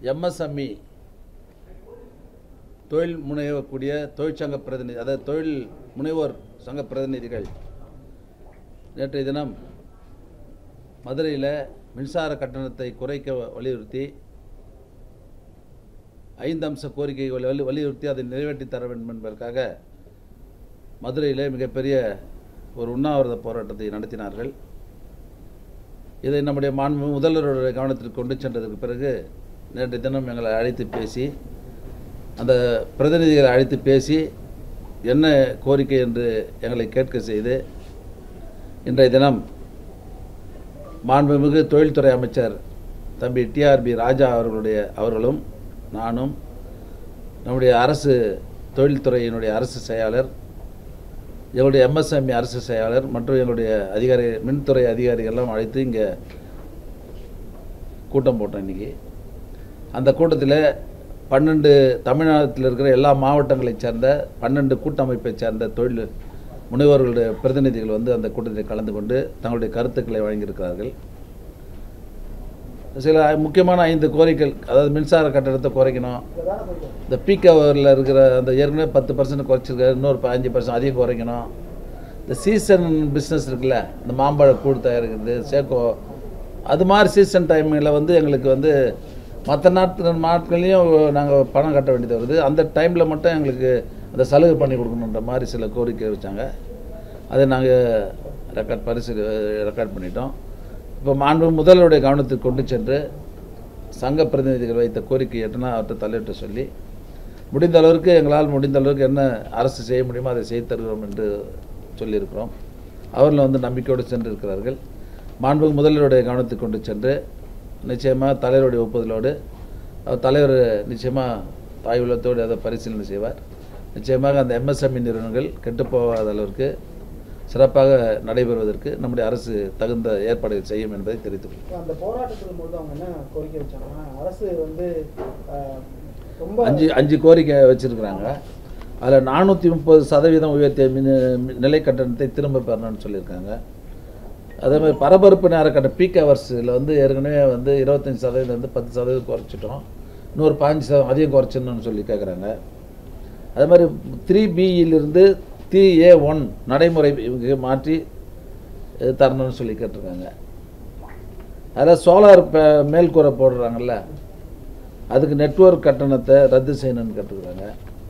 MSME தொழில் முனையக்கூடிய தொழிற்சங்க பிரதிநிதி அதாவது தொழில் முனைவோர் சங்க பிரதிநிதிகள் நேற்றைய தினம் மதுரையில் மின்சார கட்டணத்தை குறைக்க வலியுறுத்தி ஐந்து அம்ச கோரிக்கைகளை வலி வலியுறுத்தி அதை நிறைவேற்றி தர வேண்டும் என்பதற்காக மதுரையில் மிகப்பெரிய ஒரு உண்ணாவிரத போராட்டத்தை நடத்தினார்கள் இதை நம்முடைய மாண்பு முதல்வருடைய கவனத்திற்கு கொண்டு சென்றதற்கு பிறகு நேற்று தினம் எங்களை அழைத்து பேசி அந்த பிரதிநிதிகளை அழைத்து பேசி என்ன கோரிக்கை என்று எங்களை கேட்க செய்து இன்றைய தினம் மாண்புமிகு தொழில்துறை அமைச்சர் தம்பி டிஆர்பி ராஜா அவர்களுடைய அவர்களும் நானும் நம்முடைய அரசு தொழில்துறையினுடைய அரசு செயலாளர் எங்களுடைய எம்எஸ்எம்இ அரசு செயலாளர் மற்றும் எங்களுடைய அதிகாரி மின்துறை அதிகாரிகள்லாம் அழைத்து இங்கே கூட்டம் போட்டோம் இன்றைக்கி அந்த கூட்டத்தில் பன்னெண்டு தமிழ்நாட்டில் இருக்கிற எல்லா மாவட்டங்களைச் சேர்ந்த பன்னெண்டு கூட்டமைப்பைச் சேர்ந்த தொழில் முனைவோர்களுடைய பிரதிநிதிகள் வந்து அந்த கூட்டத்தில் கலந்து கொண்டு தங்களுடைய கருத்துக்களை வழங்கியிருக்கிறார்கள் சில முக்கியமான ஐந்து கோரிக்கைகள் அதாவது மின்சார கட்டணத்தை குறைக்கணும் இந்த பீக் ஹவரில் இருக்கிற அந்த ஏற்கனவே பத்து பர்சன்ட் குறைச்சிருக்காரு இன்னொரு அஞ்சு பர்சன்ட் அதிகம் குறைக்கணும் இந்த சீசன் பிஸ்னஸ் இருக்குல்ல இந்த மாம்பழ கூழ் தயாரிக்கிறது சேக்கோ அது மாதிரி சீசன் டைமில் வந்து எங்களுக்கு வந்து மற்ற நாட்டு நாட்கள்லையும் நாங்கள் பணம் கட்ட வேண்டியது வருது அந்த டைமில் மட்டும் எங்களுக்கு அந்த சலுகை பண்ணி கொடுக்கணுன்ற மாதிரி சில கோரிக்கை வச்சாங்க அதை நாங்கள் ரெக்கார்ட் பரிசு ரெக்கார்ட் பண்ணிட்டோம் இப்போ மாண்பு முதல்வருடைய கவனத்துக்கு கொண்டு சென்று சங்க பிரதிநிதிகள் வைத்த கோரிக்கை எட்டுனா அவர்கிட்ட தலையிட்டு சொல்லி முடிந்த அளவிற்கு எங்களால் முடிந்த அளவுக்கு என்ன அரசு செய்ய முடியுமோ அதை செய்து தருகிறோம் என்று சொல்லியிருக்கிறோம் அவர்கள் வந்து நம்பிக்கையோடு சென்று இருக்கிறார்கள் மாண்பு முதல்வருடைய கவனத்துக்கு கொண்டு சென்று நிச்சயமாக தலைவருடைய ஒப்புதலோடு அவர் தலைவர் நிச்சயமாக தாய் உள்ளத்தோடு அதை பரிசீலனை செய்வார் நிச்சயமாக அந்த எம்எஸ்எம்இ நிறுவனங்கள் கெட்டுப்போகாத அளவிற்கு சிறப்பாக நடைபெறுவதற்கு நம்முடைய அரசு தகுந்த ஏற்பாடுகள் செய்யும் என்பதை தெரிவித்துக் அந்த போராட்டத்தின் போது அவங்க என்ன கோரிக்கை வச்சாங்கன்னா அரசு வந்து அஹ், ரொம்ப அஞ்சு அஞ்சு கோரிக்கை வச்சுருக்கிறாங்க அதில் நானூற்றி முப்பது சதவீதம் உயர்த்திய மின் மின் நிலை கட்டணத்தை திரும்ப பெறணும்னு சொல்லியிருக்காங்க அதே மாதிரி பரபரப்பு நேர கட்டணம் பீக் ஹவர்ஸில் வந்து ஏற்கனவே வந்து இருபத்தஞ்சி சதவீதம் வந்து பத்து சதவீதம் குறைச்சிட்டோம் இன்னொரு பாஞ்சு சதவீதம் அதிகம் குறைச்சிடணும்னு சொல்லி கேட்குறாங்க அதே மாதிரி த்ரீ பியிலிருந்து த்ரீ ஏ ஒன் நடைமுறை மாற்றி அஹ், தரணும்னு சொல்லி கேட்டிருக்காங்க அதில் சோலார் மேல்கூரை போடுறாங்கல்ல அதுக்கு நெட்வொர்க் கட்டணத்தை ரத்து செய்யணும்னு கேட்டுக்கிறாங்க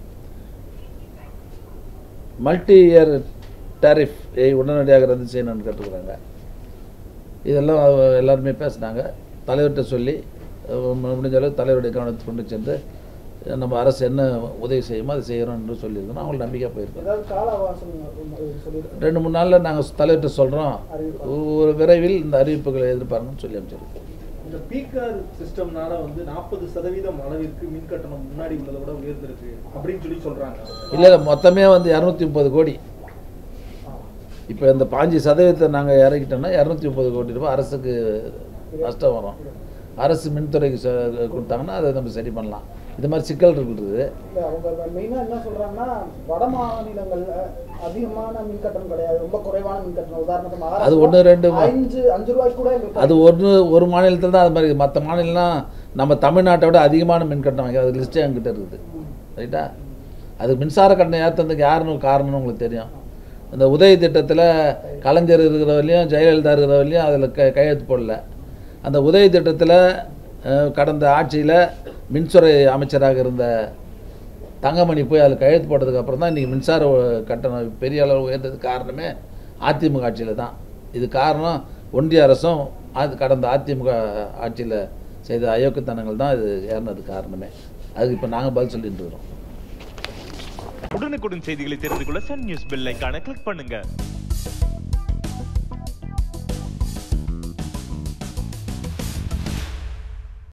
மல்டி இயர் டேரிஃப் உடனடியாக ரத்து செய்யணும்னு கேட்டுக்கிறாங்க இதெல்லாம் அவ- எல்லாருமே பேசினாங்க தலைவர்கிட்ட சொல்லி அஹ், மு- முடிஞ்ச அளவுக்கு தலைவருடைய கவனத்துக்கு கொண்டு சென்று அஹ், நம்ம அரசு என்ன உதவி செய்யுமோ அதை செய்கிறோம் என்று சொல்லியிருக்கோம் அவங்களுக்கு நம்பிக்கை போயிருக்கோம் ஏதாவது கால அவகாசம் சொல்லியிருக்காங்க ரெண்டு மூணு நாளில் நாங்கள் தலைவர்கிட்ட சொல்கிறோம் அறிவிப்பாங்க. ஒரு விரைவில் இந்த அறிவிப்புகளை எதிர்பார்க்கணும்னு சொல்லி அமைச்சிருக்கோம் இந்த பீக்கர் சிஸ்டம்னால வந்து நாற்பது சதவீதம் அளவிற்கு மின் கட்டணம் முன்னாடி உள்ளதை விட உயர்ந்திருக்கு அப்படின்னு சொல்லி சொல்றாங்க இல்லை இல்லை மொத்தமே வந்து இரநூத்தி முப்பது கோடி இப்போ இந்த பாஞ்சு சதவீதத்தை நாங்கள் இறக்கிட்டோம்னா இரநூத்தி முப்பது கோடி ரூபாய் அரசுக்கு நஷ்டம் வரும் அரசு மின்துறைக்கு ச- கொடுத்தாங்கன்னா அதை நம்ம சரி பண்ணலாம் இது மாதிரி சிக்கல் இருக்குது இல்ல அவங்க மெயினா என்ன சொல்றாங்கன்னா வட மாநிலங்கள்ல அதிகமான மின் கட்டணம் கிடையாது ரொம்ப குறைவான மின் கட்டணம் உதாரணத்துக்கு அது மகாராஷ்டிரா ஒன்று ரெண்டு மா- அஞ்சு அஞ்சு ரூபாய்க்கு கூட எங்களுக்கு அது ஒன்று ஒரு மாநிலத்தில் தான் அது மாதிரி மற்ற மாநிலம்லாம் நம்ம தமிழ்நாட்டை விட அதிகமான மின் கட்டணம் வாங்கி அது லிஸ்ட்டே என்கிட்ட இருக்குது ரைட்டா அது மின்சார கட்டணம் ஏற்றுறதுக்கு யாருன்னு காரணம்னு உங்களுக்கு தெரியும் இந்த உதவி திட்டத்தில் கலைஞர் இருக்கிறவரையும் ஜெயலலிதா இருக்கிறவரையும் அதில் க கையெழுத்து போடல அந்த உதவி திட்டத்தில் கடந்த ஆட்சியில் மின்துறை அமைச்சராக இருந்த தங்கமணி போய் அதில் கையெழுத்து போட்டதுக்கு அப்புறம் தான் இன்றைக்கி மின்சார உ- கட்டணம் பெரிய அளவு உயர்ந்ததுக்கு காரணமே அதிமுக ஆட்சியில் தான் இது காரணம் ஒன்றிய அரசும் அது கடந்த அதிமுக ஆட்சியில் செய்த அயோக்கியத்தனங்கள் தான் இது ஏறினது காரணமே அதுக்கு இப்போ நாங்கள் பதில் சொல்லிட்டு இருக்கிறோம் உடனுக்குடன் செய்திகளை தெரிந்து கொள்ள சன் நியூஸ் பெல் ஐகானை கிளிக் பண்ணுங்க